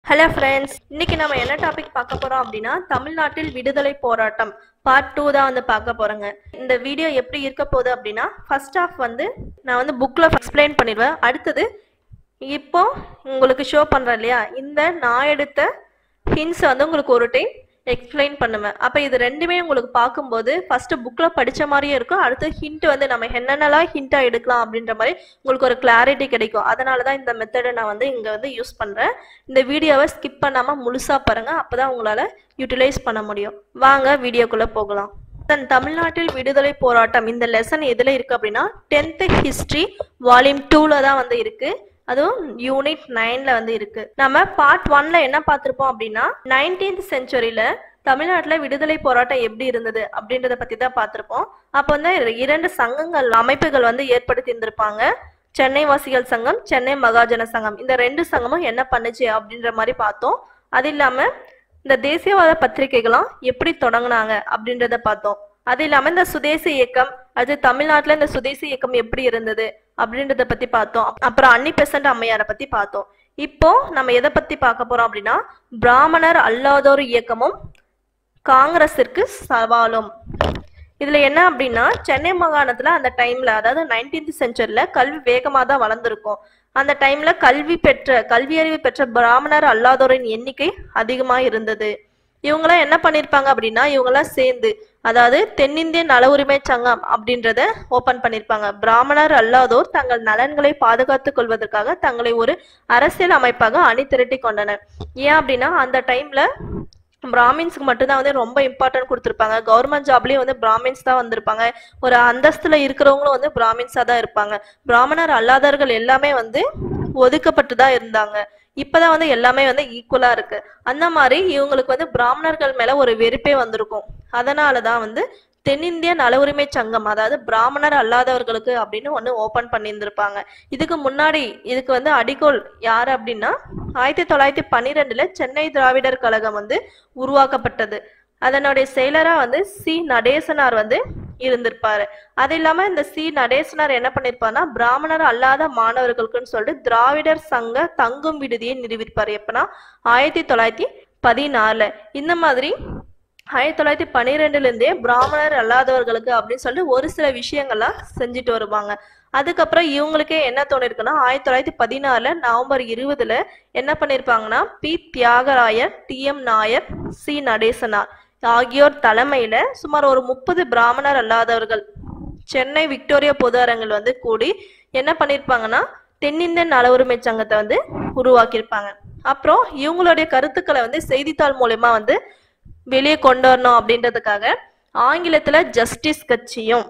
hello friends இன்னைக்கு நம்ம என்ன டாபிக் பார்க்க போறோம் அப்படின்னா தமிழ்நாட்டில் விடுதலை போராட்டம் பார்ட் டூ தான் வந்து பார்க்க போறோங்க இந்த வீடியோ எப்படி இருக்க போகுது அப்படின்னா ஃபர்ஸ்ட் ஆஃப் வந்து நான் வந்து புக்ல எக்ஸ்பிளைன் பண்ணிடுவேன் அடுத்தது இப்போ உங்களுக்கு ஷோ பண்றேன் இல்லையா இந்த நான் எடுத்த ஹின்ஸ் வந்து உங்களுக்கு ஒரு டைம் எக்ஸ்பிளைன் பண்ணுவேன் அப்போ இது ரெண்டுமே உங்களுக்கு பார்க்கும்போது ஃபர்ஸ்ட் புக்கில் படித்த மாதிரியே இருக்கும் அடுத்து ஹிண்ட் வந்து நம்ம என்னென்னலாம் ஹிண்ட்டாக எடுக்கலாம் அப்படின்ற மாதிரி உங்களுக்கு ஒரு கிளாரிட்டி கிடைக்கும் அதனால தான் இந்த மெத்தடை நான் வந்து இங்கே வந்து யூஸ் பண்ணுறேன் இந்த வீடியோவை ஸ்கிப் பண்ணாமல் முழுசாக பாருங்கள் அப்போ தான் உங்களால் யூட்டிலைஸ் பண்ண முடியும் வாங்க வீடியோக்குள்ளே போகலாம் தன் தமிழ்நாட்டில் விடுதலை போராட்டம் இந்த லெசன் எதில் இருக்குது அப்படின்னா டென்த்து ஹிஸ்ட்ரி வால்யூம் டூவில் தான் வந்து இருக்குது அதுவும் யூனிட் நைன்ல வந்து இருக்கு நம்ம பார்ட் ஒன்ல என்ன பார்த்திருப்போம் அப்படின்னா நைன்டீன்த் செஞ்சுரியில தமிழ்நாட்டுல விடுதலை போராட்டம் எப்படி இருந்தது அப்படின்றத பத்தி தான் பார்த்திருப்போம் அப்போ வந்து இரண்டு சங்கங்கள் அமைப்புகள் வந்து ஏற்படுத்தி இருந்திருப்பாங்க சென்னை வாசிகள் சங்கம் சென்னை மகாஜன சங்கம் இந்த ரெண்டு சங்கமும் என்ன பண்ணுச்சு அப்படின்ற மாதிரி பார்த்தோம் அது இல்லாம இந்த தேசியவாத பத்திரிகைகளும் எப்படி தொடங்கினாங்க அப்படின்றத பார்த்தோம் அது இல்லாம இந்த சுதேசி இயக்கம் அது தமிழ்நாட்டுல இந்த சுதேசி இயக்கம் எப்படி இருந்தது அப்படின்றத பத்தி பார்த்தோம் அப்புறம் அன்னி பெசன்ட் அம்மையாரை பத்தி பார்த்தோம் இப்போ நம்ம எதை பத்தி பார்க்க போறோம் அப்படின்னா பிராமணர் அல்லாதோர் இயக்கமும் காங்கிரஸிற்கு சவாலும் இதுல என்ன அப்படின்னா சென்னை மாகாணத்துல அந்த டைம்ல அதாவது நைன்டீன்த் செஞ்சுரியில கல்வி வேகமா தான் வளர்ந்துருக்கும் அந்த டைம்ல கல்வி பெற்ற கல்வி அறிவு பெற்ற பிராமணர் அல்லாதோரின் எண்ணிக்கை அதிகமா இருந்தது இவங்களாம் என்ன பண்ணிருப்பாங்க அப்படின்னா இவங்கெல்லாம் சேர்ந்து அதாவது தென்னிந்திய நல உரிமை சங்கம் அப்படின்றத ஓபன் பண்ணிருப்பாங்க பிராமணர் அல்லாதோர் தங்கள் நலன்களை பாதுகாத்துக் கொள்வதற்காக தங்களை ஒரு அரசியல் அமைப்பாக அணி திரட்டி கொண்டனர் ஏன் அப்படின்னா அந்த டைம்ல பிராமின்ஸ்க்கு மட்டும்தான் வந்து ரொம்ப இம்பார்ட்டன்ட் கொடுத்துருப்பாங்க கவர்மெண்ட் ஜாப்லயும் வந்து பிராமின்ஸ் தான் வந்திருப்பாங்க ஒரு அந்தஸ்துல இருக்கிறவங்களும் வந்து பிராமின்ஸா தான் இருப்பாங்க பிராமணர் அல்லாதவர்கள் எல்லாமே வந்து ஒதுக்கப்பட்டு தான் இருந்தாங்க இப்பதான் வந்து எல்லாமே வந்து ஈக்குவலா இருக்கு அந்த மாதிரி இவங்களுக்கு வந்து பிராமணர்கள் மேல ஒரு வெறுப்பே வந்திருக்கும் அதனாலதான் வந்து தென்னிந்திய நல உரிமை சங்கம் அதாவது பிராமணர் அல்லாதவர்களுக்கு அப்படின்னு ஒன்று ஓபன் பண்ணியிருந்திருப்பாங்க இதுக்கு முன்னாடி இதுக்கு வந்து அடிகோல் யார் அப்படின்னா ஆயிரத்தி தொள்ளாயிரத்தி பன்னிரெண்டுல சென்னை திராவிடர் கழகம் வந்து உருவாக்கப்பட்டது அதனுடைய செயலரா வந்து சி நடேசனார் வந்து இருந்திருப்பாரு அது இல்லாம இந்த சி நடேசனார் என்ன பண்ணிருப்பாருன்னா பிராமணர் அல்லாத மாணவர்களுக்குன்னு சொல்லிட்டு திராவிடர் சங்க தங்கும் விடுதியை நிறுவிருப்பாரு எப்பனா ஆயிரத்தி தொள்ளாயிரத்தி பதினாலுல இந்த மாதிரி ஆயிரத்தி தொள்ளாயிரத்தி பன்னிரெண்டுல இருந்தே பிராமணர் அல்லாதவர்களுக்கு அப்படின்னு சொல்லிட்டு ஒரு சில விஷயங்கள்லாம் செஞ்சுட்டு வருவாங்க அதுக்கப்புறம் இவங்களுக்கே என்ன தோணிருக்குன்னா ஆயிரத்தி தொள்ளாயிரத்தி பதினாலுல நவம்பர் இருபதுல என்ன பண்ணிருப்பாங்கன்னா P Thyagarayar T M Nair C Natesanar ஆகியோர் தலைமையில சுமார் ஒரு முப்பது பிராமணர் அல்லாதவர்கள் சென்னை விக்டோரியா பொது அரங்கில் வந்து கூடி என்ன பண்ணிருப்பாங்கன்னா தென்னிந்திய நல உரிமை சங்கத்தை வந்து உருவாக்கியிருப்பாங்க அப்புறம் இவங்களுடைய கருத்துக்களை வந்து செய்தித்தாள் மூலயமா வந்து வெளியே கொண்டு வரணும் அப்படின்றதுக்காக ஆங்கிலத்துல ஜஸ்டிஸ் கட்சியும்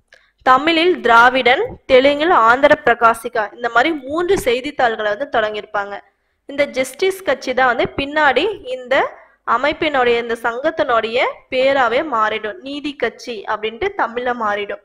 தமிழில் திராவிடன் தெலுங்கில் ஆந்திர பிரகாசிகா இந்த மாதிரி மூன்று செய்தித்தாள்களை வந்து தொடங்கியிருப்பாங்க இந்த ஜஸ்டிஸ் கட்சி தான் வந்து பின்னாடி இந்த அமைப்பினுடைய இந்த சங்கத்தினுடைய பேராவே மாறிடும் நீதி கட்சி அப்படின்ட்டு தமிழ்ல மாறிடும்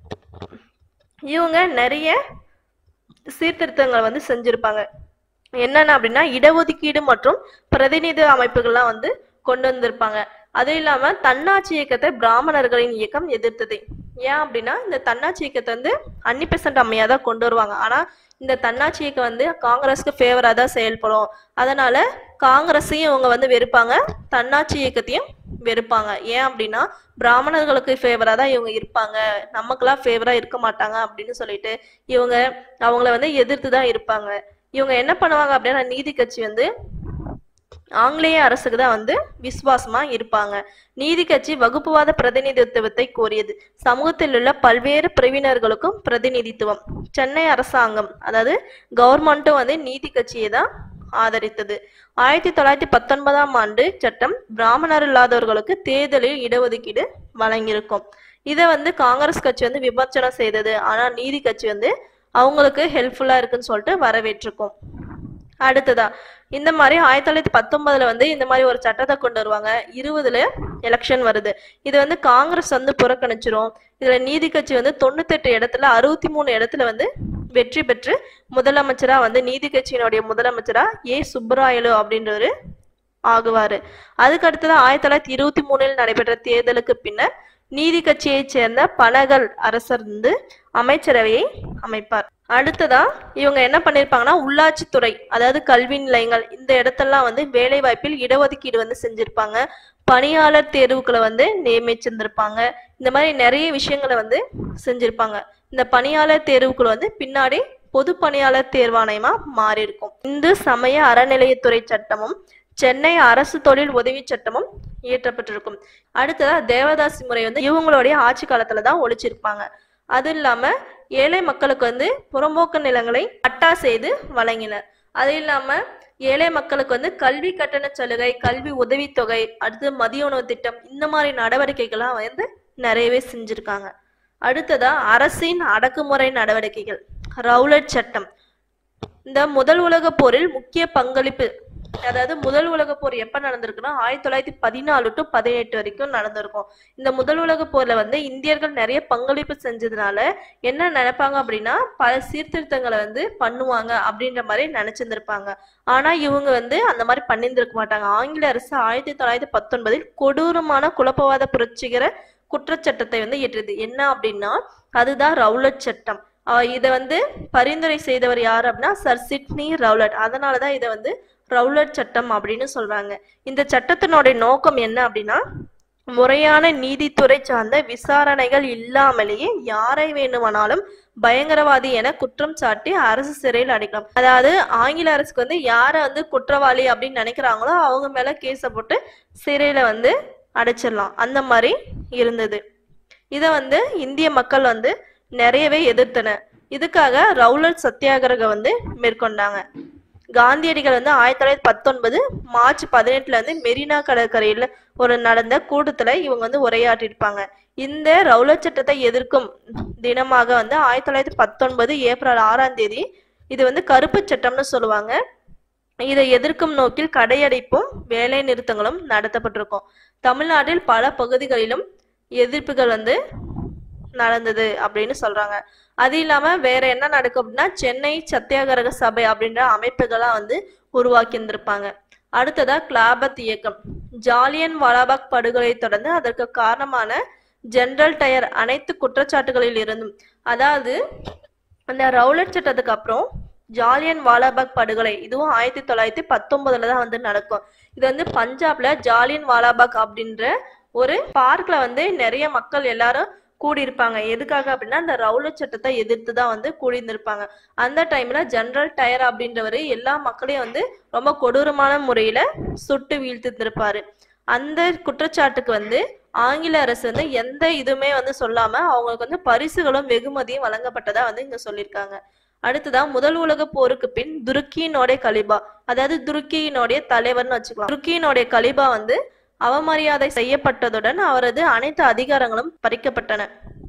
இவங்க நிறைய சீர்திருத்தங்களை வந்து செஞ்சிருப்பாங்க என்னென்ன அப்படின்னா இடஒதுக்கீடு மற்றும் பிரதிநிதி அமைப்புகள்லாம் வந்து கொண்டு வந்திருப்பாங்க அதுவும் இல்லாம தன்னாட்சி இயக்கத்தை பிராமணர்களின் இயக்கம் எதிர்த்தது ஏன் அப்படின்னா இந்த தன்னாட்சி இயக்கத்தை வந்து அன்னி பெசன்ட் அம்மையா தான் கொண்டு வருவாங்க ஆனா இந்த தன்னாட்சி இயக்கம் வந்து காங்கிரஸ்க்கு ஃபேவரா தான் செயல்படும் அதனால காங்கிரஸையும் இவங்க வந்து வெறுப்பாங்க தன்னாட்சி இயக்கத்தையும் வெறுப்பாங்க ஏன் அப்படின்னா பிராமணர்களுக்கு ஃபேவரா தான் இவங்க இருப்பாங்க நமக்கெல்லாம் ஃபேவரா இருக்க மாட்டாங்க அப்படின்னு சொல்லிட்டு இவங்க அவங்கள வந்து எதிர்த்து தான் இருப்பாங்க இவங்க என்ன பண்ணுவாங்க அப்படின்னா நீதி கட்சி வந்து ஆங்கிலேய அரசுக்கு தான் வந்து விசுவாசமா இருப்பாங்க நீதி கட்சி வகுப்புவாத பிரதிநிதித்துவத்தை கோரியது சமூகத்தில் உள்ள பல்வேறு பிரிவினர்களுக்கும் பிரதிநிதித்துவம் சென்னை அரசாங்கம் அதாவது கவர்மெண்ட்டும் வந்து நீதி கட்சியை தான் ஆதரித்தது ஆயிரத்தி தொள்ளாயிரத்தி பத்தொன்பதாம் ஆண்டு சட்டம் பிராமணர் இல்லாதவர்களுக்கு தேர்தலில் இடஒதுக்கீடு வழங்கியிருக்கும் இதை வந்து காங்கிரஸ் கட்சி வந்து விமர்சனம் செய்தது ஆனா நீதி கட்சி வந்து அவங்களுக்கு ஹெல்ப்ஃபுல்லா இருக்குன்னு சொல்லிட்டு வரவேற்றிருக்கும் அடுத்ததா இந்த மாதிரி ஆயிரத்தி தொள்ளாயிரத்தி பத்தொன்பதுல வந்து இந்த மாதிரி ஒரு சட்டத்தை கொண்டு வருவாங்க இருபதுல எலெக்ஷன் வருது இது வந்து காங்கிரஸ் வந்து புறக்கணிச்சிரும் இதுல நீதி கட்சி வந்து தொண்ணூத்தெட்டு இடத்துல அறுபத்தி மூணு இடத்துல வந்து வெற்றி பெற்று முதலமைச்சரா வந்து நீதி கட்சியினுடைய முதலமைச்சரா ஏ சுப்பராயலு அப்படின்றவரு ஆகுவாரு அதுக்கு அடுத்ததான் ஆயிரத்தி தொள்ளாயிரத்தி இருபத்தி மூணில் நடைபெற்ற தேர்தலுக்கு பின்னர் நீதி கட்சியைச் சேர்ந்த பனகல் அரசர் வந்து அமைச்சரவையை அமைப்பார் அடுத்ததா இவங்க என்ன பண்ணிருப்பாங்கன்னா உள்ளாட்சித்துறை அதாவது கல்வி நிலையங்கள் இந்த இடத்தெல்லாம் வந்து வேலை வாய்ப்பில் இடஒதுக்கீடு வந்து செஞ்சிருப்பாங்க பணியாளர் தேர்வுகளை வந்து நியமிச்சிருந்திருப்பாங்க இந்த மாதிரி நிறைய விஷயங்களை வந்து செஞ்சிருப்பாங்க இந்த பணியாளர் தேர்வுக்குழு வந்து பின்னாடி பொது பணியாளர் தேர்வாணையமா மாறி இருக்கும் இந்து சமய அறநிலையத்துறை சட்டமும் சென்னை அரசு தொழில் உதவி சட்டமும் இயற்றப்பட்டிருக்கும் அடுத்ததா தேவதாசி முறை வந்து இவங்களுடைய ஆட்சி காலத்துல தான் ஒழிச்சிருப்பாங்க அது இல்லாம ஏழை மக்களுக்கு வந்து புறம்போக்கு நிலங்களை பட்டா செய்து வழங்கினர் அது இல்லாம ஏழை மக்களுக்கு வந்து கல்வி கட்டண சலுகை கல்வி உதவித்தொகை அடுத்து மதிய உணவு திட்டம் இந்த மாதிரி நடவடிக்கைகள்லாம் வந்து நிறையவே செஞ்சிருக்காங்க அடுத்ததா அரசின் அடக்குமுறை நடவடிக்கைகள் ரவுலட் சட்டம் இந்த முதல் உலகப் போரில் முக்கிய பங்களிப்பு அதாவது முதல் உலகப் போர் எப்ப நடந்திருக்குன்னா ஆயிரத்தி தொள்ளாயிரத்தி பதினாலு டு பதினெட்டு வரைக்கும் நடந்திருக்கும் இந்த முதல் உலகப் போர்ல வந்து இந்தியர்கள் நிறைய பங்களிப்பு செஞ்சதுனால என்ன நினைப்பாங்க அப்படின்னா பல சீர்திருத்தங்களை வந்து பண்ணுவாங்க அப்படின்ற மாதிரி நினைச்சிருந்திருப்பாங்க ஆனா இவங்க வந்து அந்த மாதிரி பண்ணியிருந்திருக்க மாட்டாங்க ஆங்கில அரசு ஆயிரத்தி தொள்ளாயிரத்தி பத்தொன்பதில் கொடூரமான குழப்பவாத புரட்சிகர குற்றச்சட்டத்தை வந்து இயற்றியது என்ன அப்படின்னா அதுதான் ரவுலட் சட்டம் ஆஹ் இதை வந்து பரிந்துரை செய்தவர் யார் அப்படின்னா சர் சிட்னி ரவுலட் அதனாலதான் இதை வந்து ரவுலட் சட்டம் அப்படின்னு சொல்றாங்க இந்த சட்டத்தினுடைய நோக்கம் என்ன அப்படின்னா முறையான நீதித்துறை சார்ந்த விசாரணைகள் இல்லாமலேயே யாரை வேண்டுமானாலும் பயங்கரவாதி என குற்றம் சாட்டி அரசு சிறையில் அடைக்கலாம் அதாவது ஆங்கில அரசுக்கு வந்து யாரை வந்து குற்றவாளி அப்படின்னு நினைக்கிறாங்களோ அவங்க மேல கேஸை போட்டு சிறையில வந்து அடைச்சிடலாம் அந்த மாதிரி இருந்தது இதை வந்து இந்திய மக்கள் வந்து நிறையவே எதிர்த்தனர் இதுக்காக ரவுலட் சத்தியாகிரகம் வந்து மேற்கொண்டாங்க காந்தியடிகள் வந்து ஆயிரத்தி தொள்ளாயிரத்தி பத்தொன்பது மார்ச் பதினெட்டுல இருந்து மெரினா கடற்கரையில ஒரு நடந்த கூட்டத்துல இவங்க வந்து உரையாற்றிருப்பாங்க இந்த ரவுலட் சட்டத்தை எதிர்க்கும் தினமாக வந்து ஆயிரத்தி தொள்ளாயிரத்தி பத்தொன்பது ஏப்ரல் ஆறாம் தேதி இது வந்து கருப்பு சட்டம்னு சொல்லுவாங்க இதை எதிர்க்கும் நோக்கில் கடையடைப்பும் வேலை நிறுத்தங்களும் நடத்தப்பட்டிருக்கும் தமிழ்நாட்டில் பல பகுதிகளிலும் எதிர்ப்புகள் வந்து நடந்தது அப்படின்னு சொல்றாங்க அது இல்லாம வேற என்ன நடக்கும் அப்படின்னா சென்னை சத்தியாகிரக சபை அப்படின்ற அமைப்புகள்லாம் வந்து உருவாக்கி இருந்திருப்பாங்க அடுத்ததா கிளாபத் இயக்கம் ஜாலியன் வாலாபாக் படுகொலை தொடர்ந்து அதற்கு காரணமான ஜெனரல் டயர் அனைத்து குற்றச்சாட்டுகளில் இருந்தும் அதாவது அந்த ரவுலட் சட்டத்துக்கு அப்புறம் ஜாலியன் வாலாபாக் படுகொலை இதுவும் ஆயிரத்தி தொள்ளாயிரத்தி பத்தொன்பதுல தான் வந்து நடக்கும் இது வந்து பஞ்சாப்ல ஜாலியன் வாலாபாக் அப்படின்ற ஒரு பார்க்ல வந்து நிறைய மக்கள் எல்லாரும் கூடியிருப்பாங்க எதுக்காக அப்படின்னா அந்த ரவுலட் சட்டத்தை எதிர்த்து தான் வந்து கூடியிருந்திருப்பாங்க அந்த டைம்ல ஜெனரல் டயர் அப்படின்றவர் எல்லா மக்களையும் வந்து ரொம்ப கொடூரமான முறையில சுட்டு வீழ்த்திருந்திருப்பாரு அந்த குற்றச்சாட்டுக்கு வந்து ஆங்கில அரசு வந்து எந்த இதுவுமே வந்து சொல்லாம அவங்களுக்கு வந்து பரிசுகளும் வெகுமதியும் வழங்கப்பட்டதா வந்து இங்க சொல்லியிருக்காங்க அடுத்ததா முதல் உலக போருக்கு பின் துருக்கியினுடைய கலிபா அதாவது துருக்கியினுடைய தலைவர்னு வச்சுக்கலாம் துருக்கியினுடைய கலிபா வந்து அவமரியாதை செய்யப்பட்டதுடன் அவரது அனைத்து அதிகாரங்களும் பறிக்கப்பட்டன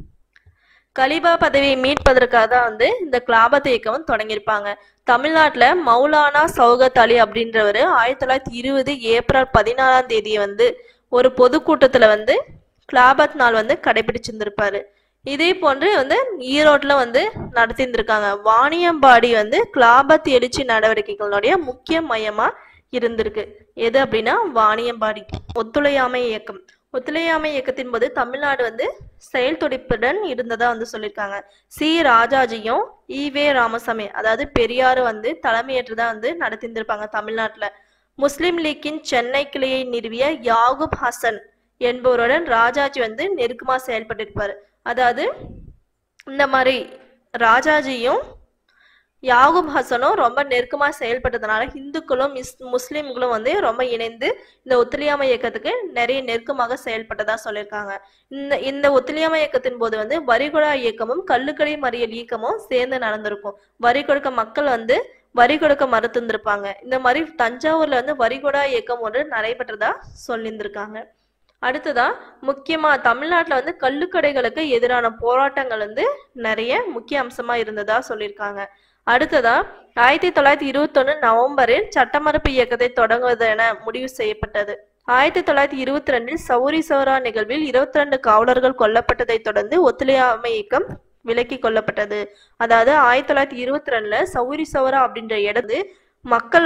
கலிபா பதவியை மீட்பதற்காக தான் வந்து இந்த கிளாபத் இயக்கம் தொடங்கியிருப்பாங்க தமிழ்நாட்டுல மௌலானா சௌகத் அலி அப்படின்றவர் ஆயிரத்தி தொள்ளாயிரத்தி இருபது ஏப்ரல் பதினாலாம் தேதி வந்து ஒரு பொதுக்கூட்டத்துல வந்து கிளாபத் நாள் வந்து கடைபிடிச்சிருந்திருப்பாரு இதே போன்று வந்து ஈரோட்ல வந்து நடத்தியிருந்திருக்காங்க வாணியம்பாடி வந்து கிளாபத் எழுச்சி நடவடிக்கைகளுடைய முக்கிய மையமா இருந்திருக்கு எது அப்படின்னா வாணியம்பாடி ஒத்துழையாமை இயக்கம் ஒத்துழையாமை இயக்கத்தின் போது தமிழ்நாடு வந்து செயல் துடிப்புடன் இருந்ததா வந்து சொல்லியிருக்காங்க சி ராஜாஜியும் ஈவே ராமசாமி அதாவது பெரியாரு வந்து தலைமையேற்றுதான் வந்து நடத்தியிருந்திருப்பாங்க தமிழ்நாட்டுல முஸ்லிம் லீக்கின் சென்னை கிளையை நிறுவிய யாகுப் ஹசன் என்பவருடன் ராஜாஜி வந்து நெருக்கமா செயல்பட்டிருப்பாரு அதாவது இந்த மாதிரி ராஜாஜியும் யாகுப் ஹசனும் ரொம்ப நெருக்கமா செயல்பட்டதுனால இந்துக்களும் இஸ் முஸ்லிம்களும் வந்து ரொம்ப இணைந்து இந்த ஒத்துழையாமை இயக்கத்துக்கு நிறைய நெருக்கமாக செயல்பட்டதா சொல்லியிருக்காங்க இந்த இந்த ஒத்துழையாமை இயக்கத்தின் போது வந்து வரிகுடா இயக்கமும் கள்ளுக்கடை மறியல் இயக்கமும் சேர்ந்து நடந்திருக்கும் வரி கொடுக்க மக்கள் வந்து வரி கொடுக்க மறுத்திருந்திருப்பாங்க இந்த மாதிரி தஞ்சாவூர்ல வந்து வரிகுடா இயக்கம் ஒன்று நடைபெற்றதா சொல்லியிருந்திருக்காங்க அடுத்ததா முக்கியமா தமிழ்நாட்டுல வந்து கள்ளுக்கடைகளுக்கு எதிரான போராட்டங்கள் வந்து நிறைய முக்கிய அம்சமா இருந்ததா சொல்லியிருக்காங்க அடுத்ததா ஆயிரத்தி தொள்ளாயிரத்தி இருபத்தொன்னு நவம்பரில் சட்டமறுப்பு இயக்கத்தை தொடங்குவது என முடிவு செய்யப்பட்டது ஆயிரத்தி தொள்ளாயிரத்தி இருபத்தி ரெண்டில் சௌரி சௌரா நிகழ்வில் இருபத்தி ரெண்டு காவலர்கள் கொல்லப்பட்டதை தொடர்ந்து ஒத்துழையாமை இயக்கம் விலக்கி கொள்ளப்பட்டது அதாவது ஆயிரத்தி தொள்ளாயிரத்தி இருபத்தி ரெண்டுல சௌரி சௌரா அப்படின்ற இடத்து மக்கள்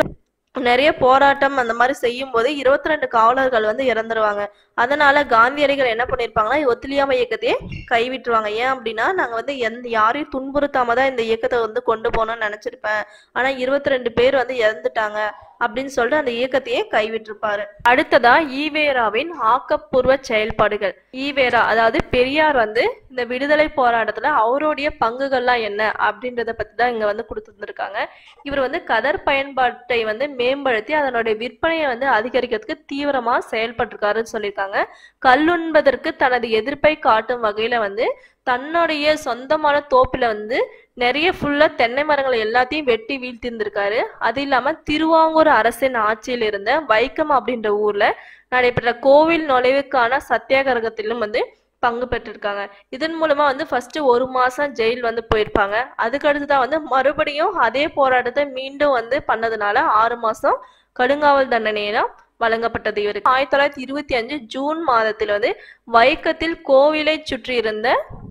நிறைய போராட்டம் அந்த மாதிரி செய்யும் போது இருபத்தி ரெண்டு காவலர்கள் வந்து இறந்துருவாங்க அதனால காந்தியடிகள் என்ன பண்ணிருப்பாங்கன்னா ஒத்துழையாமை இயக்கத்தையே கைவிட்டுருவாங்க ஏன் அப்படின்னா நாங்க வந்து எந்த யாரையும் துன்புறுத்தாம தான் இந்த இயக்கத்தை வந்து கொண்டு போகணும்னு நினைச்சிருப்பேன் ஆனா இருபத்தி ரெண்டு பேர் வந்து இறந்துட்டாங்க அப்படின்னு சொல்லிட்டு அந்த இயக்கத்தையே கைவிட்டிருப்பாரு அடுத்ததா ஈவேராவின் ஆக்கப்பூர்வ செயல்பாடுகள் ஈவேரா அதாவது பெரியார் வந்து இந்த விடுதலை போராட்டத்துல அவருடைய பங்குகள்லாம் என்ன அப்படின்றத பத்தி தான் இங்க வந்து கொடுத்துருந்துருக்காங்க இவர் வந்து கதர் பயன்பாட்டை வந்து மேம்படுத்தி அதனுடைய விற்பனையை வந்து அதிகரிக்கிறதுக்கு தீவிரமா செயல்பட்டிருக்காருன்னு சொல்லியிருக்காங்க கல்லுண்பதற்கு தனது எதிர்ப்பை காட்டும் வகையில வந்து தன்னுடைய சொந்தமான தோப்புல வந்து நிறைய ஃபுல்லா தென்னை மரங்களை எல்லாத்தையும் வெட்டி வீழ்த்திருந்திருக்காரு அது இல்லாம திருவாங்கூர் அரசின் ஆட்சியில் இருந்த வைக்கம் அப்படின்ற ஊர்ல நடைபெற்ற கோவில் நுழைவுக்கான சத்தியாகிரகத்திலும் வந்து பங்கு பெற்றிருக்காங்க இதன் மூலமா வந்து ஃபர்ஸ்ட் ஒரு மாசம் ஜெயில் வந்து போயிருப்பாங்க அதுக்கு அடுத்துதான் வந்து மறுபடியும் அதே போராட்டத்தை மீண்டும் வந்து பண்ணதுனால ஆறு மாசம் கடுங்காவல் தண்டனையெல்லாம் வழங்கப்பட்டது இவருக்கு ஆயிரத்தி தொள்ளாயிரத்தி இருபத்தி அஞ்சு ஜூன் மாதத்தில் வந்து வைக்கத்தில் கோவிலை சுற்றி இருந்த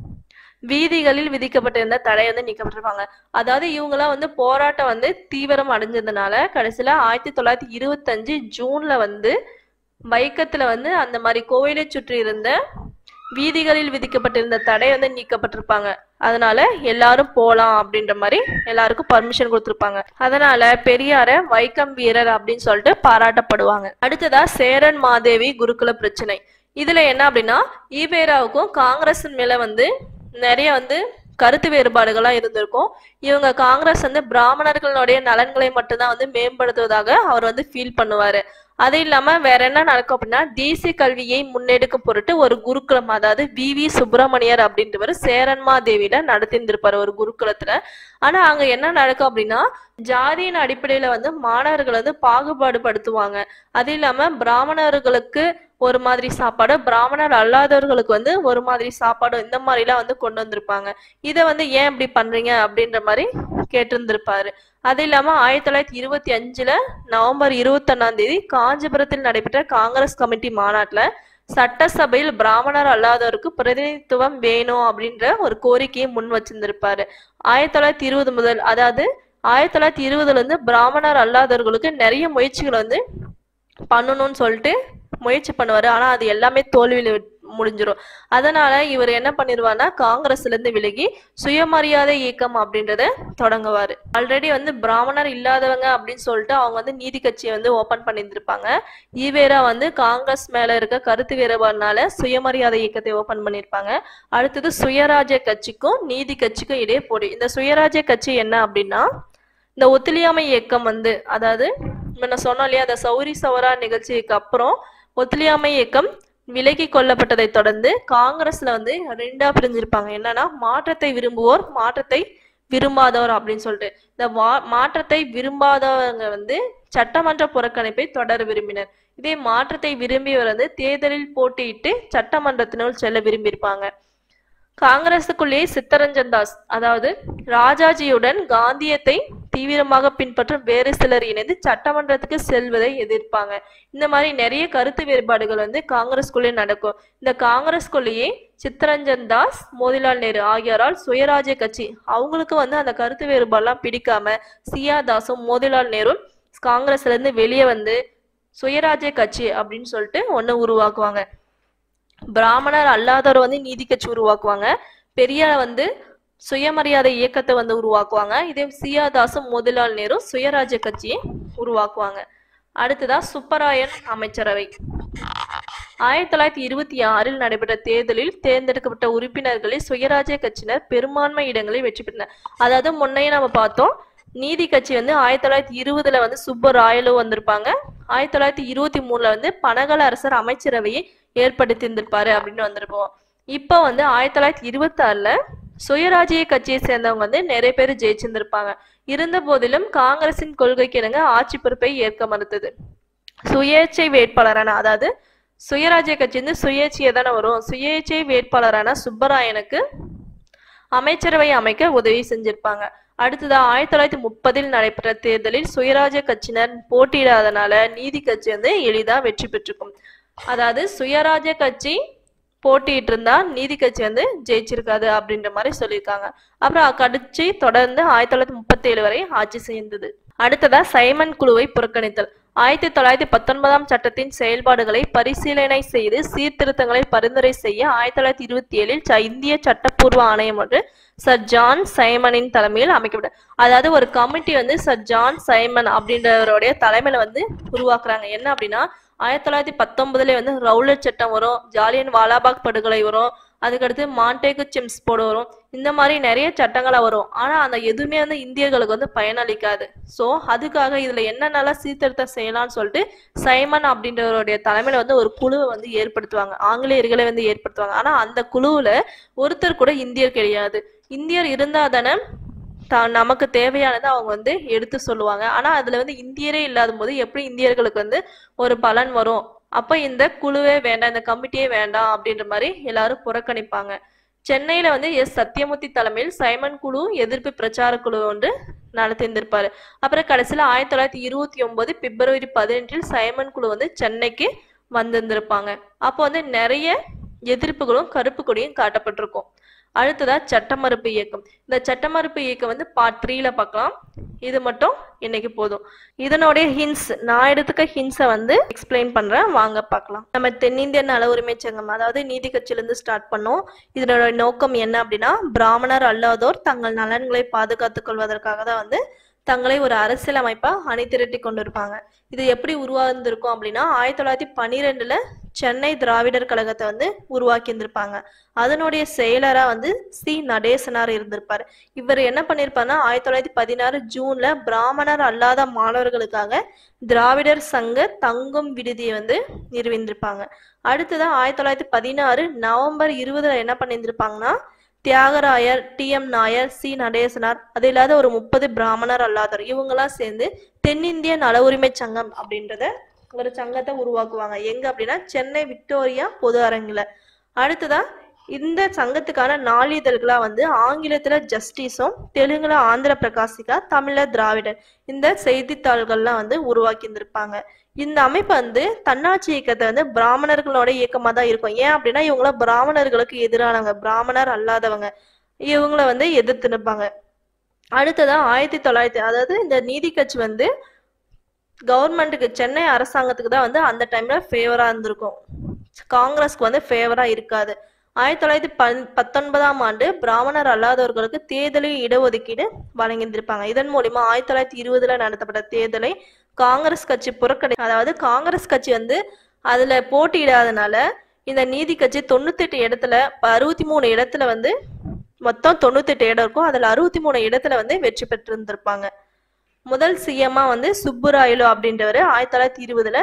வீதிகளில் விதிக்கப்பட்டிருந்த தடை வந்து நீக்கப்பட்டிருப்பாங்க அதாவது இவங்கெல்லாம் வந்து போராட்டம் வந்து தீவிரம் அடைஞ்சதுனால கடைசியில ஆயிரத்தி தொள்ளாயிரத்தி இருபத்தஞ்சு ஜூன்ல வந்து வைக்கத்துல வந்து அந்த மாதிரி கோவிலை சுற்றி இருந்த வீதிகளில் விதிக்கப்பட்டிருந்த தடை வந்து நீக்கப்பட்டிருப்பாங்க அதனால எல்லாரும் போலாம் அப்படின்ற மாதிரி எல்லாருக்கும் பர்மிஷன் கொடுத்திருப்பாங்க அதனால பெரியார வைக்கம் வீரர் அப்படின்னு சொல்லிட்டு பாராட்டப்படுவாங்க அடுத்ததா சேரன் மாதேவி குருகுல பிரச்சனை இதுல என்ன அப்படின்னா ஈவேராவுக்கும் காங்கிரஸின் மேல வந்து நிறைய வந்து கருத்து வேறுபாடுகள்லாம் இருந்திருக்கும் இவங்க காங்கிரஸ் வந்து பிராமணர்களுடைய நலன்களை மட்டும்தான் வந்து மேம்படுத்துவதாக அவர் வந்து ஃபீல் பண்ணுவாரு அது இல்லாம வேற என்ன நடக்கும் அப்படின்னா தேசிய கல்வியை முன்னெடுக்கும் பொருட்டு ஒரு குருகுலம் அதாவது வி வி சுப்பிரமணியர் அப்படின்றவர் சேரன்மா தேவியில நடத்திருந்திருப்பாரு ஒரு குருகுலத்துல ஆனா அங்க என்ன நடக்கும் அப்படின்னா ஜாதியின் அடிப்படையில வந்து மாணவர்கள் வந்து பாகுபாடு படுத்துவாங்க அது இல்லாம பிராமணர்களுக்கு ஒரு மாதிரி சாப்பாடு பிராமணர் அல்லாதவர்களுக்கு வந்து ஒரு மாதிரி சாப்பாடு இந்த மாதிரி எல்லாம் வந்து கொண்டு வந்திருப்பாங்க இதை வந்து ஏன் இப்படி பண்றீங்க அப்படின்ற மாதிரி கேட்டிருந்திருப்பாரு அது இல்லாம ஆயிரத்தி தொள்ளாயிரத்தி இருபத்தி அஞ்சுல நவம்பர் இருபத்தி ஒன்னாம் தேதி காஞ்சிபுரத்தில் நடைபெற்ற காங்கிரஸ் கமிட்டி மாநாட்டுல சட்டசபையில் பிராமணர் அல்லாதவருக்கு பிரதிநிதித்துவம் வேணும் அப்படின்ற ஒரு கோரிக்கையை முன் வச்சிருந்திருப்பாரு ஆயிரத்தி தொள்ளாயிரத்தி இருபது முதல் அதாவது ஆயிரத்தி தொள்ளாயிரத்தி இருபதுல இருந்து பிராமணர் அல்லாதவர்களுக்கு நிறைய முயற்சிகள் வந்து பண்ணணும்னு சொல்லிட்டு முயற்சி பண்ணுவாரு ஆனா அது எல்லாமே தோல்வியில முடிஞ்சிரும் அதனால இவர் என்ன பண்ணிருவாருன்னா காங்கிரஸ்ல இருந்து விலகி சுயமரியாதை இயக்கம் அப்படின்றத தொடங்குவாரு ஆல்ரெடி வந்து பிராமணர் இல்லாதவங்க அப்படின்னு சொல்லிட்டு அவங்க வந்து நீதி கட்சியை வந்து ஓபன் பண்ணியிருந்திருப்பாங்க ஈவேரா வந்து காங்கிரஸ் மேல இருக்க கருத்து வேறுபாடுனால சுயமரியாதை இயக்கத்தை ஓபன் பண்ணியிருப்பாங்க அடுத்தது சுயராஜ்ய கட்சிக்கும் நீதி கட்சிக்கும் இடையே போடி இந்த சுயராஜ்ய கட்சி என்ன அப்படின்னா இந்த ஒத்துழையாமை இயக்கம் வந்து அதாவது நான் சொன்னோம் இல்லையா அந்த சௌரி சௌரா நிகழ்ச்சிக்கு அப்புறம் ஒத்துழையாமை இயக்கம் விலகி கொள்ளப்பட்டதை தொடர்ந்து காங்கிரஸ்ல வந்து ரெண்டா பிரிஞ்சிருப்பாங்க என்னன்னா மாற்றத்தை விரும்புவோர் மாற்றத்தை விரும்பாதவர் அப்படின்னு சொல்லிட்டு இந்த வா- மாற்றத்தை விரும்பாதவங்க வந்து சட்டமன்ற புறக்கணிப்பை தொடர விரும்பினர் இதே மாற்றத்தை விரும்பியவர் வந்து தேர்தலில் போட்டியிட்டு சட்டமன்றத்தினுள் செல்ல விரும்பியிருப்பாங்க காங்கிரசுக்குள்ளேயே சித்தரஞ்சன் தாஸ் அதாவது ராஜாஜியுடன் காந்தியத்தை தீவிரமாக பின்பற்றும் வேறு சிலர் இணைந்து சட்டமன்றத்துக்கு செல்வதை எதிர்ப்பாங்க இந்த மாதிரி நிறைய கருத்து வேறுபாடுகள் வந்து காங்கிரஸ்குள்ளே நடக்கும் இந்த காங்கிரஸ்குள்ளேயே சித்தரஞ்சன் தாஸ் மோதிலால் நேரு ஆகியோரால் சுயராஜ்ய கட்சி அவங்களுக்கு வந்து அந்த கருத்து வேறுபாடுலாம் பிடிக்காம சியா தாஸும் மோதிலால் நேரும் காங்கிரஸ்ல இருந்து வெளியே வந்து சுயராஜ்ய கட்சி அப்படின்னு சொல்லிட்டு ஒண்ணு உருவாக்குவாங்க பிராமணர் அல்லாதவர் வந்து நீதி கட்சி உருவாக்குவாங்க பெரியார் வந்து சுயமரியாதை இயக்கத்தை வந்து உருவாக்குவாங்க இதே சியாதாசும் மோதிலால் நேரு சுயராஜ்ய கட்சியை உருவாக்குவாங்க அடுத்ததா சுப்பராயன் அமைச்சரவை ஆயிரத்தி தொள்ளாயிரத்தி இருபத்தி ஆறில் நடைபெற்ற தேர்தலில் தேர்ந்தெடுக்கப்பட்ட உறுப்பினர்களில் சுயராஜ்ய கட்சியினர் பெரும்பான்மை இடங்களில் வெற்றி பெற்றனர் அதாவது முன்னையே நம்ம பார்த்தோம் நீதி கட்சி வந்து ஆயிரத்தி தொள்ளாயிரத்தி இருபதுல வந்து சுப்பராயலு வந்திருப்பாங்க ஆயிரத்தி தொள்ளாயிரத்தி இருபத்தி மூணுல வந்து பனகல அரசர் அமைச்சரவையை ஏற்படுத்தியிருந்திருப்பாரு அப்படின்னு வந்திருப்போம் இப்போ வந்து ஆயிரத்தி தொள்ளாயிரத்தி இருபத்தி ஆறுல சுயராஜ்ய கட்சியை சேர்ந்தவங்க வந்து நிறைய பேர் ஜெயிச்சிருந்திருப்பாங்க இருந்த போதிலும் காங்கிரசின் கொள்கைக்கு இணங்க ஆட்சி பொறுப்பை ஏற்க மறுத்தது சுயேட்சை வேட்பாளரான அதாவது சுயராஜ்ய கட்சி வந்து சுயேட்சையை தானே வரும் சுயேட்சை வேட்பாளரான சுப்பராயனுக்கு அமைச்சரவை அமைக்க உதவி செஞ்சிருப்பாங்க அடுத்ததா ஆயிரத்தி தொள்ளாயிரத்தி முப்பதில் நடைபெற்ற தேர்தலில் சுயராஜ்ய கட்சியினர் போட்டியிடாதனால நீதி கட்சி வந்து எளிதா வெற்றி பெற்றிருக்கும் அதாவது சுயராஜ்ய கட்சி போட்டிட்டு இருந்தா நீதி கட்சி வந்து ஜெயிச்சிருக்காது அப்படின்ற மாதிரி சொல்லியிருக்காங்க அப்புறம் அக்கட்சி தொடர்ந்து ஆயிரத்தி தொள்ளாயிரத்தி முப்பத்தி ஏழு வரை ஆட்சி செய்தது அடுத்ததா சைமன் குழுவை புறக்கணித்தல் ஆயிரத்தி தொள்ளாயிரத்தி பத்தொன்பதாம் சட்டத்தின் செயல்பாடுகளை பரிசீலனை செய்து சீர்திருத்தங்களை பரிந்துரை செய்ய ஆயிரத்தி தொள்ளாயிரத்தி இருபத்தி ஏழில் ச- இந்திய சட்டப்பூர்வ ஆணையம் ஒன்று சர் ஜான் சைமனின் தலைமையில் அமைக்கப்பட்டது அதாவது ஒரு கமிட்டி வந்து சர் ஜான் சைமன் அப்படின்றவருடைய தலைமையில வந்து உருவாக்குறாங்க என்ன அப்படின்னா ஆயிரத்தி தொள்ளாயிரத்தி பத்தொன்பதுல வந்து ரவுலட் சட்டம் வரும் ஜாலியன் வாலாபாக் படுகொலை வரும் அதுக்கடுத்து மாண்டேகு சிம்ஸ் போட வரும் இந்த மாதிரி நிறைய சட்டங்களா வரும் ஆனா அந்த எதுவுமே வந்து இந்தியர்களுக்கு வந்து பயனளிக்காது சோ அதுக்காக இதுல என்னென்னலாம் சீர்திருத்தம் செய்யலாம்னு சொல்லிட்டு சைமன் அப்படின்றவருடைய தலைமையில வந்து ஒரு குழுவை வந்து ஏற்படுத்துவாங்க ஆங்கிலேயர்களை வந்து ஏற்படுத்துவாங்க ஆனா அந்த குழுவுல ஒருத்தர் கூட இந்தியர் கிடையாது இந்தியர் இருந்தா தானே தான் நமக்கு தேவையானதை அவங்க வந்து எடுத்து சொல்லுவாங்க ஆனா அதுல வந்து இந்தியரே இல்லாத போது எப்படி இந்தியர்களுக்கு வந்து ஒரு பலன் வரும் அப்ப இந்த குழுவே வேண்டாம் இந்த கமிட்டியே வேண்டாம் அப்படின்ற மாதிரி எல்லாரும் புறக்கணிப்பாங்க சென்னையில வந்து எஸ் சத்யமூர்த்தி தலைமையில் சைமன் குழு எதிர்ப்பு பிரச்சார குழு ஒன்று நடத்தியிருந்திருப்பாரு அப்புறம் கடைசியில ஆயிரத்தி தொள்ளாயிரத்தி இருபத்தி ஒன்பது பிப்ரவரி பதினெட்டில் சைமன் குழு வந்து சென்னைக்கு வந்திருந்திருப்பாங்க அப்போ வந்து நிறைய எதிர்ப்புகளும் கருப்பு கொடியும் காட்டப்பட்டிருக்கும் அடுத்ததா சட்டமறுப்பு இயக்கம் இந்த சட்டமறுப்பு இயக்கம் வந்து பார்ட் த்ரீல பார்க்கலாம் இது மட்டும் இன்னைக்கு போதும் இதனுடைய ஹின்ஸ் நான் எடுத்துக்க ஹின்ஸை வந்து எக்ஸ்பிளைன் பண்றேன் வாங்க பார்க்கலாம் நம்ம தென்னிந்திய நல உரிமை சங்கம் அதாவது நீதி கட்சியிலிருந்து ஸ்டார்ட் பண்ணோம் இதனோட நோக்கம் என்ன அப்படின்னா பிராமணர் அல்லாதோர் தங்கள் நலன்களை பாதுகாத்துக் கொள்வதற்காக தான் வந்து தங்களை ஒரு அரசியல் அமைப்பா அணிதிரட்டி கொண்டிருப்பாங்க இது எப்படி உருவாந்திருக்கும் அப்படின்னா ஆயிரத்தி தொள்ளாயிரத்தி பன்னிரெண்டுல சென்னை திராவிடர் கழகத்தை வந்து உருவாக்கி இருந்திருப்பாங்க அதனுடைய செயலரா வந்து சி நடேசனார் இருந்திருப்பாரு இவர் என்ன பண்ணிருப்பாருன்னா ஆயிரத்தி தொள்ளாயிரத்தி பதினாறு ஜூன்ல பிராமணர் அல்லாத மாணவர்களுக்காக திராவிடர் சங்க தங்கும் விடுதியை வந்து நிறுவிந்திருப்பாங்க அடுத்ததா ஆயிரத்தி தொள்ளாயிரத்தி பதினாறு நவம்பர் இருபதுல என்ன பண்ணியிருந்திருப்பாங்கன்னா Thyagarayar T M Nair C Natesanar அது இல்லாத ஒரு முப்பது பிராமணர் அல்லாதவர் இவங்கெல்லாம் சேர்ந்து தென்னிந்திய நல உரிமை சங்கம் அப்படின்றத ஒரு சங்கத்தை உருவாக்குவாங்க எங்க அப்படின்னா சென்னை விக்டோரியா பொது அரங்குல அடுத்ததா இந்த சங்கத்துக்கான நாளிதழ்களா வந்து ஆங்கிலத்துல ஜஸ்டிஸும் தெலுங்குல ஆந்திர பிரகாசிகா தமிழ்ல திராவிடர் இந்த செய்தித்தாள்கள்லாம் வந்து உருவாக்கி இருந்திருப்பாங்க இந்த அமைப்பு வந்து தன்னாட்சி இயக்கத்தை வந்து பிராமணர்களோட இயக்கமா தான் இருக்கும் ஏன் அப்படின்னா இவங்கள பிராமணர்களுக்கு எதிரானவங்க பிராமணர் அல்லாதவங்க இவங்கள வந்து எதிர்த்து நிற்பாங்க அடுத்ததா ஆயிரத்தி தொள்ளாயிரத்தி அதாவது இந்த நீதி கட்சி வந்து கவர்மெண்ட்டுக்கு சென்னை அரசாங்கத்துக்கு தான் வந்து அந்த டைம்ல ஃபேவரா இருந்திருக்கும் காங்கிரஸ்க்கு வந்து ஃபேவரா இருக்காது ஆயிரத்தி தொள்ளாயிரத்தி பன் பத்தொன்பதாம் ஆண்டு பிராமணர் அல்லாதவர்களுக்கு தேர்தலில் இடஒதுக்கீடு வழங்கியிருந்திருப்பாங்க இதன் மூலியமா ஆயிரத்தி தொள்ளாயிரத்தி இருபதுல நடத்தப்பட்ட தேர்தலை காங்கிரஸ் கட்சி புறக்கணி அதாவது காங்கிரஸ் கட்சி வந்து அதுல போட்டியிடாதனால இந்த நீதி கட்சி தொண்ணூத்தெட்டு இடத்துல அறுபத்தி மூணு இடத்துல வந்து மொத்தம் தொண்ணூத்தெட்டு இடம் இருக்கும் அதுல அறுபத்தி மூணு இடத்துல வந்து வெற்றி பெற்றிருந்திருப்பாங்க முதல் சிஎம்மா வந்து சுப்புராயலு அப்படின்றவர் ஆயிரத்தி தொள்ளாயிரத்தி இருபதுல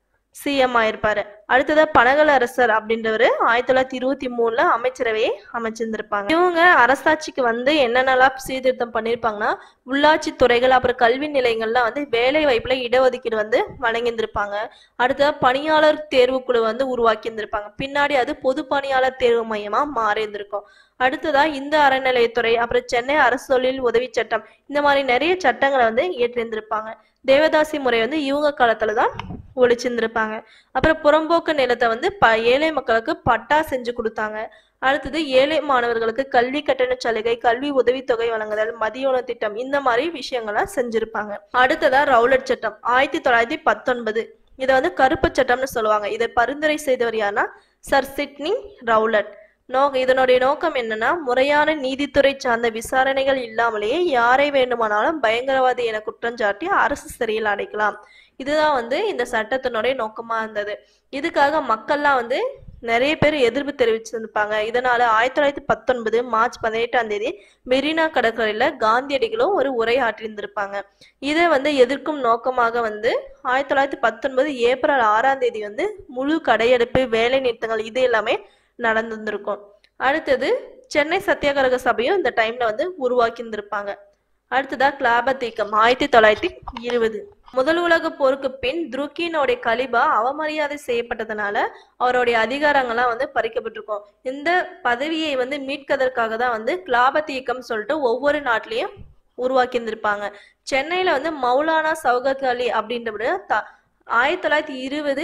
சிஎம் ஆயிருப்பாரு அடுத்ததா பனகல் அரசர் அப்படின்றவர் ஆயிரத்தி தொள்ளாயிரத்தி இருபத்தி மூணுல அமைச்சரவையை அமைச்சிருந்திருப்பாங்க இவங்க அரசாட்சிக்கு வந்து என்னென்னலாம் சீர்திருத்தம் பண்ணியிருப்பாங்கன்னா உள்ளாட்சி துறைகள் அப்புறம் கல்வி நிலையங்கள்லாம் வந்து வேலை வாய்ப்புல இடஒதுக்கீடு வந்து வழங்கியிருந்திருப்பாங்க அடுத்ததா பணியாளர் தேர்வுக்குழு வந்து உருவாக்கி இருந்திருப்பாங்க பின்னாடி அது பொது பணியாளர் தேர்வு மையமா மாறி இருந்திருக்கும் அடுத்ததா இந்த அறநிலையத்துறை அப்புறம் சென்னை அரசு தொழில் உதவி சட்டம் இந்த மாதிரி நிறைய சட்டங்களை வந்து இயற்றியிருந்திருப்பாங்க தேவதாசி முறை வந்து இவங்க காலத்துல தான் ஒழிச்சிருந்திருப்பாங்க அப்புறம் புறம்போக்கு நிலத்தை வந்து ப ஏழை மக்களுக்கு பட்டா செஞ்சு கொடுத்தாங்க அடுத்தது ஏழை மாணவர்களுக்கு கல்வி கட்டண சலுகை கல்வி உதவித்தொகை வழங்குதல் மதிய உணவு திட்டம் இந்த மாதிரி விஷயங்கள்லாம் செஞ்சிருப்பாங்க அடுத்ததா ரவுலட் சட்டம் ஆயிரத்தி தொள்ளாயிரத்தி பத்தொன்பது இதை வந்து கருப்பு சட்டம்னு சொல்லுவாங்க இதை பரிந்துரை செய்தவர் யாருன்னா சர் சிட்னி ரவுலட் நோ இதனுடைய நோக்கம் என்னன்னா முறையான நீதித்துறை சார்ந்த விசாரணைகள் இல்லாமலேயே யாரை வேண்டுமானாலும் பயங்கரவாதி என குற்றஞ்சாட்டி அரசு சிறையில் அடைக்கலாம் இதுதான் வந்து இந்த சட்டத்தினுடைய நோக்கமா இருந்தது இதுக்காக மக்கள்லாம் வந்து நிறைய பேர் எதிர்ப்பு தெரிவிச்சிருப்பாங்க இதனால ஆயிரத்தி தொள்ளாயிரத்தி பத்தொன்பது மார்ச் பதினெட்டாம் தேதி மெரினா கடற்கரையில காந்தியடிகளும் ஒரு உரை ஆற்றியிருந்திருப்பாங்க இதை வந்து எதிர்க்கும் நோக்கமாக வந்து ஆயிரத்தி தொள்ளாயிரத்தி பத்தொன்பது ஏப்ரல் ஆறாம் தேதி வந்து முழு கடையெடுப்பு வேலை நிறுத்தங்கள் இது எல்லாமே நடந்திருந்திருக்கும் அடுத்தது சென்னை சத்தியாகிரக சபையும் இந்த டைம்ல வந்து உருவாக்கி இருந்திருப்பாங்க அடுத்ததா கிளாபத் இயக்கம் ஆயிரத்தி தொள்ளாயிரத்தி இருபது முதல் உலக போருக்கு பின் துருக்கியினுடைய கலிபா அவமரியாதை செய்யப்பட்டதுனால அவருடைய அதிகாரங்கள்லாம் வந்து பறிக்கப்பட்டிருக்கும் இந்த பதவியை வந்து மீட்கதற்காக தான் வந்து கிளாபத் இயக்கம் சொல்லிட்டு ஒவ்வொரு நாட்டிலையும் உருவாக்கி இருந்திருப்பாங்க சென்னையில வந்து மௌலானா சௌகத் அலி அப்படின்றவர் த ஆயிரத்தி தொள்ளாயிரத்தி இருபது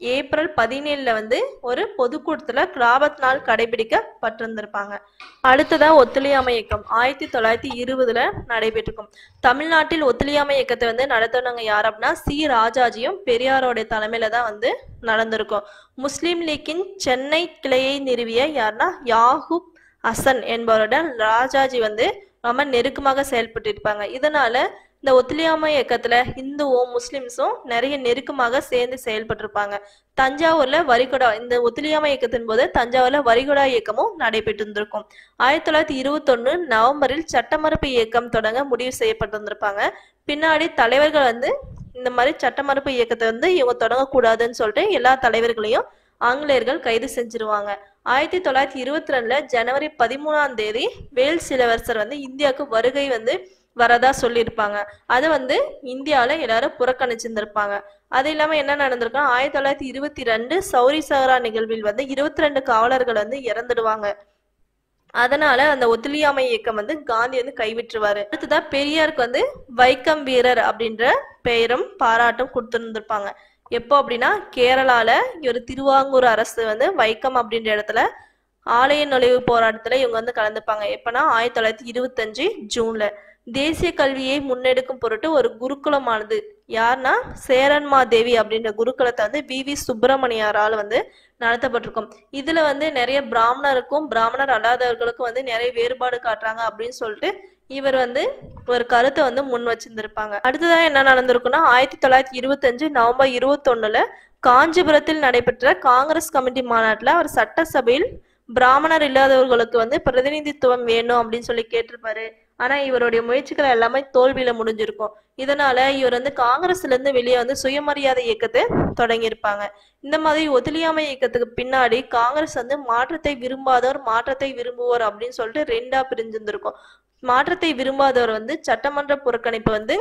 ஏப்ரல் பதினேழுல வந்து ஒரு பொதுக்கூட்டத்துல கிராபத் நாள் கடைபிடிக்கப்பட்டிருந்திருப்பாங்க அடுத்ததா ஒத்துழையாமை இயக்கம் ஆயிரத்தி தொள்ளாயிரத்தி இருபதுல நடைபெற்றிருக்கும் தமிழ்நாட்டில் ஒத்துழையாமை இயக்கத்தை வந்து நடத்தினவங்க யார் அப்படின்னா சி ராஜாஜியும் பெரியாரோட தலைமையில தான் வந்து நடந்திருக்கும் முஸ்லீம் லீக்கின் சென்னை கிளையை நிறுவிய யாருன்னா யாகூப் ஹசன் என்பவரோட ராஜாஜி வந்து ரொம்ப நெருக்கமாக செயல்பட்டு இருப்பாங்க இதனால இந்த ஒத்துழையாமை இயக்கத்துல இந்துவும் முஸ்லிம்ஸும் நிறைய நெருக்கமாக சேர்ந்து செயல்பட்டிருப்பாங்க தஞ்சாவூர்ல வரிகுடா இந்த ஒத்துழையாமை இயக்கத்தின் போது தஞ்சாவூர்ல வரிகுடா இயக்கமும் நடைபெற்று இருந்திருக்கும் ஆயிரத்தி தொள்ளாயிரத்தி இருபத்தொன்னு நவம்பரில் சட்டமறுப்பு இயக்கம் தொடங்க முடிவு செய்யப்பட்டிருந்திருப்பாங்க பின்னாடி தலைவர்கள் வந்து இந்த மாதிரி சட்டமறுப்பு இயக்கத்தை வந்து இவங்க தொடங்கக்கூடாதுன்னு சொல்லிட்டு எல்லா தலைவர்களையும் ஆங்கிலேயர்கள் கைது செஞ்சிருவாங்க ஆயிரத்தி தொள்ளாயிரத்தி இருபத்தி ரெண்டுல ஜனவரி பதிமூணாம் தேதி வேல்ஸ் இளவரசர் வந்து இந்தியாவுக்கு வருகை வந்து வரதா சொல்லியிருப்பாங்க அதை வந்து இந்தியாவில் எல்லாரும் புறக்கணிச்சிருந்திருப்பாங்க அது இல்லாமல் என்ன நடந்திருக்குன்னா ஆயிரத்தி தொள்ளாயிரத்தி இருபத்தி ரெண்டு சௌரி சஹரா நிகழ்வில் வந்து இருபத்தி ரெண்டு காவலர்கள் வந்து இறந்துடுவாங்க அதனால அந்த ஒத்துழையாமை இயக்கம் வந்து காந்தி வந்து கைவிட்டுருவாரு அடுத்ததா பெரியாருக்கு வந்து வைக்கம் வீரர் அப்படின்ற பெயரும் பாராட்டும் கொடுத்துருந்துருப்பாங்க எப்போ அப்படின்னா கேரளால ஒரு திருவாங்கூர் அரசு வந்து வைக்கம் அப்படின்ற இடத்துல ஆலய நுழைவு போராட்டத்துல இவங்க வந்து கலந்துப்பாங்க எப்பனா ஆயிரத்தி தொள்ளாயிரத்தி இருபத்தஞ்சு ஜூன்ல தேசிய கல்வியை முன்னெடுக்கும் பொருட்டு ஒரு குருகுலமானது யாருன்னா சேரன்மா தேவி அப்படின்ற குருகுலத்தை வந்து வி வி சுப்பிரமணியாரால் வந்து நடத்தப்பட்டிருக்கும் இதுல வந்து நிறைய பிராமணருக்கும் பிராமணர் அல்லாதவர்களுக்கும் வந்து நிறைய வேறுபாடு காட்டுறாங்க அப்படின்னு சொல்லிட்டு இவர் வந்து ஒரு கருத்தை வந்து முன் வச்சிருந்திருப்பாங்க அடுத்ததா என்ன நடந்திருக்குன்னா ஆயிரத்தி தொள்ளாயிரத்தி இருபத்தஞ்சு நவம்பர் இருபத்தொன்னுல காஞ்சிபுரத்தில் நடைபெற்ற காங்கிரஸ் கமிட்டி மாநாட்டுல அவர் சட்டசபையில் பிராமணர் இல்லாதவர்களுக்கு வந்து பிரதிநிதித்துவம் வேணும் அப்படின்னு சொல்லி கேட்டிருப்பாரு ஆனா இவருடைய முயற்சிகள் எல்லாமே தோல்வியில முடிஞ்சிருக்கும் இதனால இவர் வந்து காங்கிரஸ்ல இருந்து வெளியே வந்து சுயமரியாதை இயக்கத்தை தொடங்கியிருப்பாங்க இந்த மாதிரி ஒத்துழையாமை இயக்கத்துக்கு பின்னாடி காங்கிரஸ் வந்து மாற்றத்தை விரும்பாதவர் மாற்றத்தை விரும்புவோர் அப்படின்னு சொல்லிட்டு ரெண்டா பிரிஞ்சிருந்திருக்கும் மாற்றத்தை விரும்பாதவர் வந்து சட்டமன்ற புறக்கணிப்பு வந்து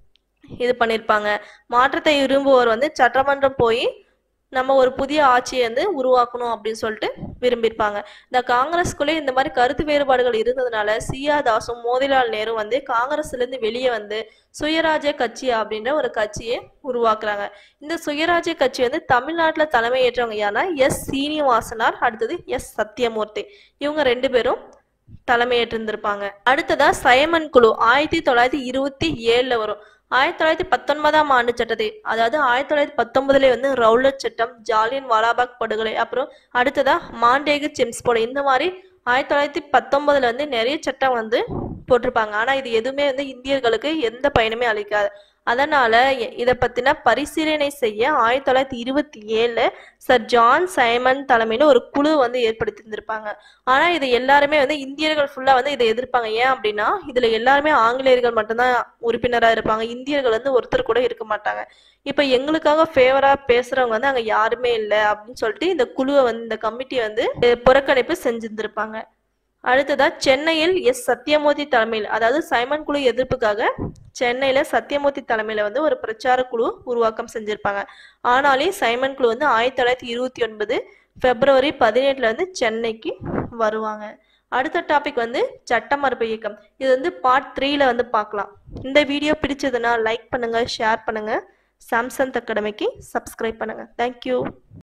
இது பண்ணியிருப்பாங்க மாற்றத்தை விரும்புவோர் வந்து சட்டமன்றம் போய் நம்ம ஒரு புதிய ஆட்சியை வந்து உருவாக்கணும் அப்படின்னு சொல்லிட்டு விரும்பியிருப்பாங்க இந்த காங்கிரஸ்குள்ளே இந்த மாதிரி கருத்து வேறுபாடுகள் இருந்ததுனால சியா தாஸும் மோதிலால் நேரு வந்து காங்கிரஸ்ல இருந்து வெளியே வந்து சுயராஜ்ய கட்சி அப்படின்ற ஒரு கட்சியை உருவாக்குறாங்க இந்த சுயராஜ்ய கட்சி வந்து தமிழ்நாட்டில் தலைமையேற்றவங்க யாருன்னா எஸ் சீனிவாசனார் அடுத்தது எஸ் சத்யமூர்த்தி இவங்க ரெண்டு பேரும் தலைமையேற்றிருந்திருப்பாங்க அடுத்ததா சைமன் குழு ஆயிரத்தி தொள்ளாயிரத்தி இருபத்தி ஏழுல வரும் ஆயிரத்தி தொள்ளாயிரத்தி பத்தொன்பதாம் ஆண்டு சட்டத்தை அதாவது ஆயிரத்தி தொள்ளாயிரத்தி பத்தொன்பதுல வந்து ரவுலட் சட்டம் ஜாலியன் வாலாபாக் படுகொலை அப்புறம் அடுத்ததா மாண்டேகு செம்ஸ் போல இந்த மாதிரி ஆயிரத்தி தொள்ளாயிரத்தி பத்தொன்பதுல வந்து நிறைய சட்டம் வந்து போட்டிருப்பாங்க ஆனா இது எதுவுமே வந்து இந்தியர்களுக்கு எந்த பயனுமே அளிக்காது அதனால இ- இத பத்தின பரிசீலனை செய்ய ஆயிரத்தி தொள்ளாயிரத்தி இருபத்தி ஏழுல சர் ஜான் சைமன் தலைமையில ஒரு குழு வந்து ஏற்படுத்தியிருந்திருப்பாங்க ஆனா இது எல்லாருமே வந்து இந்தியர்கள் ஃபுல்லா வந்து இதை எதிர்ப்பாங்க ஏன் அப்படின்னா இதுல எல்லாருமே ஆங்கிலேயர்கள் மட்டும்தான் உறுப்பினரா இருப்பாங்க இந்தியர்கள் வந்து ஒருத்தர் கூட இருக்க மாட்டாங்க இப்ப எங்களுக்காக ஃபேவரா பேசுறவங்க வந்து அங்க யாருமே இல்லை அப்படின்னு சொல்லிட்டு இந்த குழுவை வந்து இந்த கமிட்டியை வந்து அஹ், புறக்கணிப்பு செஞ்சிருந்திருப்பாங்க அடுத்ததா சென்னையில் எஸ் சத்யமூர்த்தி தலைமையில் அதாவது சைமன் குழு எதிர்ப்புக்காக சென்னையில சத்யமூர்த்தி தலைமையில வந்து ஒரு பிரச்சார குழு உருவாக்கம் செஞ்சிருப்பாங்க ஆனாலே சைமன் குழு வந்து ஆயிரத்தி தொள்ளாயிரத்தி இருபத்தி ஒன்பது பிப்ரவரி பதினெட்டுல இருந்து சென்னைக்கு வருவாங்க அடுத்த டாபிக் வந்து சட்ட மறுப்பு இயக்கம் இது வந்து பார்ட் த்ரீல வந்து பார்க்கலாம் இந்த வீடியோ பிடிச்சதுன்னா லைக் பண்ணுங்க ஷேர் பண்ணுங்க சாம்சங் அகாடமிக்கு சப்ஸ்கிரைப் பண்ணுங்க தேங்க்யூ